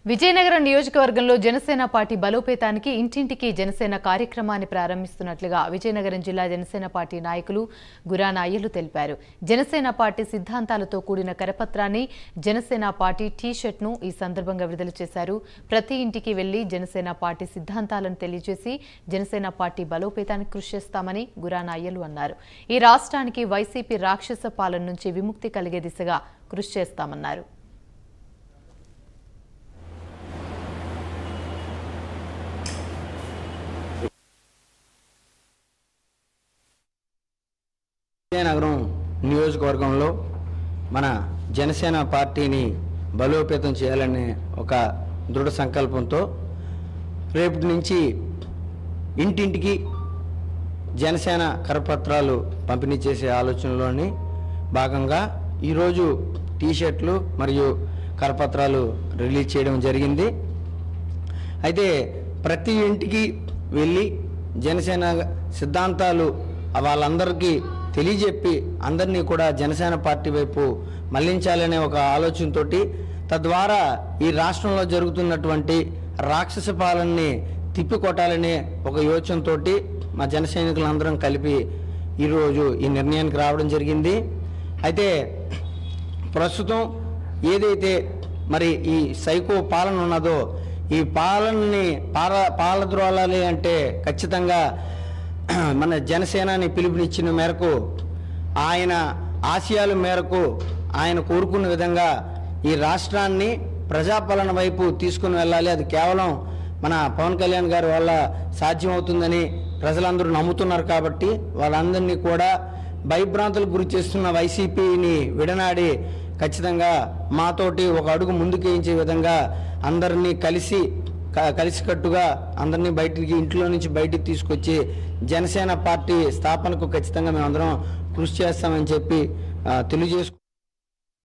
విజయనగరం నియోజకవర్గంలో జనసేన పార్టీ బలోపేతానికి ఇంటింటికి జనసేన కార్యక్రమాన్ని ప్రారంభిస్తున్నట్లుగా విజయనగరం జిల్లా జనసేన పార్టీ నాయకులు గురాన అయ్యలు తెలిపారు జనసేన పార్టీ సిద్ధాంతాలతో కూడిన కరపత్రాన్ని జనసేన పార్టీ టీ షర్ట్ను ఈ సందర్భంగా విడుదల చేశారు ప్రతి ఇంటికి వెళ్లి జనసేన పార్టీ సిద్ధాంతాలను తెలియజేసి జనసేన పార్టీ బలోపేతానికి కృషి చేస్తామని గురాన అయ్యలు అన్నారు ఈ రాష్ట్రానికి వైసీపీ రాక్షస పాలన నుంచి విముక్తి కలిగే దిశగా కృషి చేస్తామన్నారు విజయనగరం నియోజకవర్గంలో మన జనసేన పార్టీని బలోపేతం చేయాలనే ఒక దృఢ సంకల్పంతో రేపటి నుంచి ఇంటింటికి జనసేన కరపత్రాలు పంపిణీ చేసే ఆలోచనలోని భాగంగా ఈరోజు టీషర్ట్లు మరియు కరపత్రాలు రిలీజ్ చేయడం జరిగింది అయితే ప్రతి ఇంటికి వెళ్ళి జనసేన సిద్ధాంతాలు వాళ్ళందరికీ తెలియజెప్పి అందరినీ కూడా జనసేన పార్టీ వైపు మళ్లించాలనే ఒక ఆలోచనతోటి తద్వారా ఈ రాష్ట్రంలో జరుగుతున్నటువంటి రాక్షస పాలనని తిప్పికొట్టాలనే ఒక యోచనతో మా జన సైనికులందరం కలిపి ఈరోజు ఈ నిర్ణయానికి రావడం జరిగింది అయితే ప్రస్తుతం ఏదైతే మరి ఈ సైకో పాలన ఉన్నదో ఈ పాలనని పాల పాలద్రోలాలి అంటే ఖచ్చితంగా మన జనసేనాని పిలుపునిచ్చిన మేరకు ఆయన ఆశయాల మేరకు ఆయన కోరుకున్న విధంగా ఈ రాష్ట్రాన్ని ప్రజాపాలన వైపు తీసుకుని వెళ్ళాలి అది కేవలం మన పవన్ కళ్యాణ్ గారి వల్ల సాధ్యమవుతుందని ప్రజలందరూ నమ్ముతున్నారు కాబట్టి వాళ్ళందరినీ కూడా భయభ్రాంతులకు గురి చేస్తున్న వైసీపీని విడనాడి ఖచ్చితంగా మాతోటి ఒక అడుగు ముందుకేయించే విధంగా అందరినీ కలిసి క- కలిసికట్టుగా అందరినీ బయటికి ఇంట్లో నుంచి బయటికి తీసుకొచ్చి జనసేన పార్టీ స్థాపనకు ఖచ్చితంగా మేమందరం కృషి చేస్తామని చెప్పి ఆ, తెలియజేసుకు